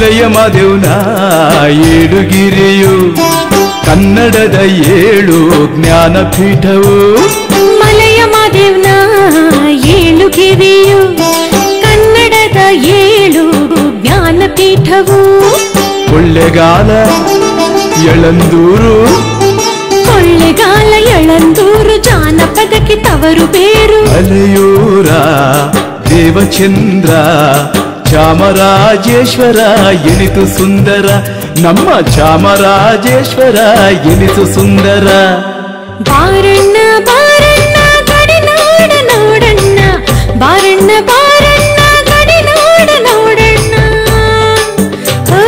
ಮಲಯ ಮಾದೇವ್ನ ಏಳುಗಿರಿಯು ಕನ್ನಡದ ಏಳು ಜ್ಞಾನಪೀಠವು ಮಲಯ ಮಾದೇವ್ನ ಏಳು ಗಿರಿಯು ಕನ್ನಡದ ಏಳು ಜ್ಞಾನಪೀಠವು ಕೊಳ್ಳೆಗಾಲ ಎಳಂದೂರು ಕೊಳ್ಳೆಗಾಲ ಎಳಂದೂರು ಜಾನಪದಕ್ಕೆ ತವರು ಬೇರು ಅಲೆಯೂರ ದೇವಚಂದ್ರ ಚಾಮರಾಜೇಶ್ವರ ಎನಿತು ಸುಂದರ ನಮ್ಮ ಚಾಮರಾಜೇಶ್ವರ ಎನಿತು ಸುಂದರ ಬಾರಣ್ಣ ಬಾರಣ್ಣ ಗಡಿನಾಡ ನೋಡಣ್ಣ ಬಾರಣ್ಣ ಬಾರಣ್ಣ ಗಡಿನಾಡ ನೋಡಣ್ಣ ಆ.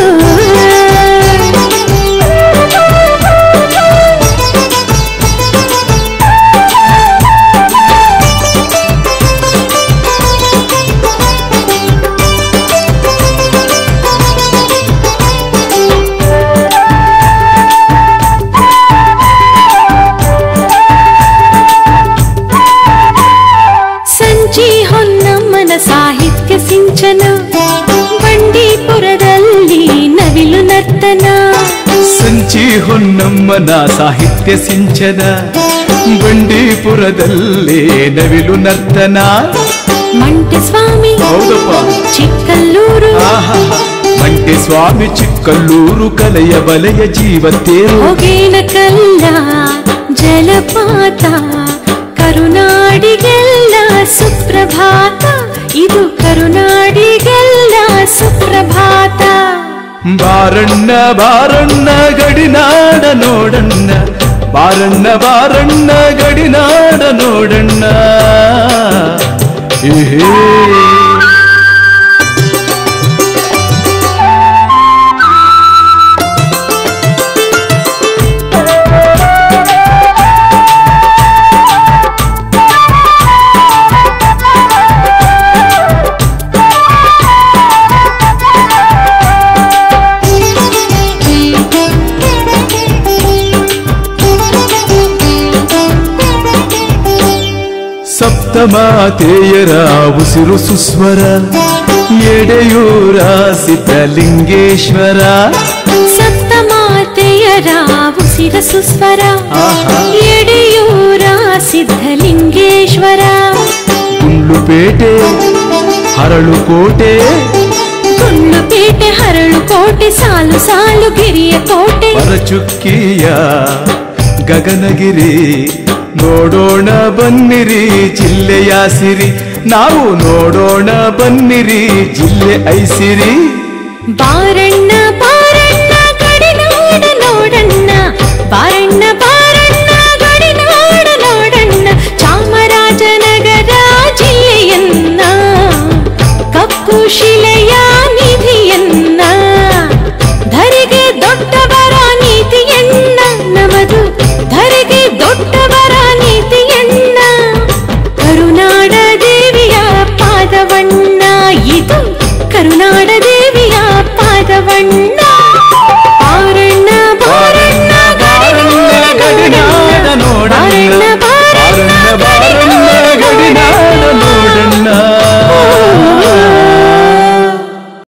ಸಂಜಿ ಹೊನ್ನಮ್ಮನ ಸಾಹಿತ್ಯ ಸಿಂಚನ ಬಂಡೀಪುರದಲ್ಲಿ ನವಿಲು ನರ್ತನ ಸಂಚಿ ಹೊನ್ನಮ್ಮನ ಸಾಹಿತ್ಯ ಸಿಂಚನ ಬಂಡೀಪುರದಲ್ಲಿ ನವಿಲು ನರ್ತನ ಮಂಟಸ್ವಾಮಿ ಹೌದಪ್ಪ ಚಿಕ್ಕಲ್ಲೂರು ಆಹಾಹಾ. ಮಂಟೆ ಸ್ವಾಮಿ ಚಿಕ್ಕಲ್ಲೂರು ಕಲೆಯ ಬಲೆಯ ಜೀವತೇರು ಹೊಗೇನ ಕಲ್ಲ ಜಲಪಾತ ಕರುನಾಡಿಗೆಲ್ಲ ಸುಪ್ರಭಾತ ಇದು ಕರುನಾಡಿಗೆಲ್ಲ ಸುಪ್ರಭಾತ ಬಾರಣ್ಣ ಬಾರಣ್ಣ ಗಡಿನಾಡ ನೋಡಣ್ಣ ಬಾರಣ್ಣ ಬಾರಣ್ಣ ಗಡಿನಾಡ ನೋಡಣ್ಣ ಏಹೇ ಸಪ್ತಮಾತೆಯರ ಉಸಿರು ಸುಸ್ವರ ಎಡೆಯೂರ ಸಿದ್ಧಲಿಂಗೇಶ್ವರ ಸಪ್ತಮಾತೆಯರ ಉಸಿರ ಸುಸ್ವರ ಆಹಾ. ಎಡೆಯೂರ ಸಿದ್ಧಲಿಂಗೇಶ್ವರ ಗುಂಡ್ಲುಪೇಟೆ ಹರಳುಕೋಟೆ ಗುಂಡ್ಲುಪೇಟೆ ಹರಳು ಕೋಟೆ ಸಾಲು ಸಾಲು ಗಿರಿಯ ಕೋಟೆ ಹೊರಚುಕ್ಕಿಯ ಗಗನಗಿರಿ ನೋಡೋಣ ಬನ್ನಿರಿ ಜಿಲ್ಲೆಯ ಸಿರಿ ನಾವು ನೋಡೋಣ ಬನ್ನಿರಿ ಜಿಲ್ಲೆ ಐಸಿರಿ ಬಾರಣ್ಣ ಬಾರಣ್ಣ ಗಡಿನಾಡ ನೋಡಣ್ಣ ಬಾರಣ್ಣ ಬಾರಣ್ಣ ಗಡಿನಾಡ ನೋಡಣ್ಣ ಚಾಮರಾಜನಗರ ಜಿಲ್ಲೆಯನ್ನ ಕಪ್ಪು ಶಿಲೆಯ ನಿಧಿಯನ್ನ ಧರೆಗೆ ದೊಡ್ಡವರ ನೀತಿಯನ್ನ ನಮದು ಧರೆಗೆ ದೊಡ್ಡವರ ನೀತಿಯನ್ನ ಕರುನಾಡ ದೇವಿಯ ಪಾದವಣ್ಣ ಇದು ಕರುನಾಡ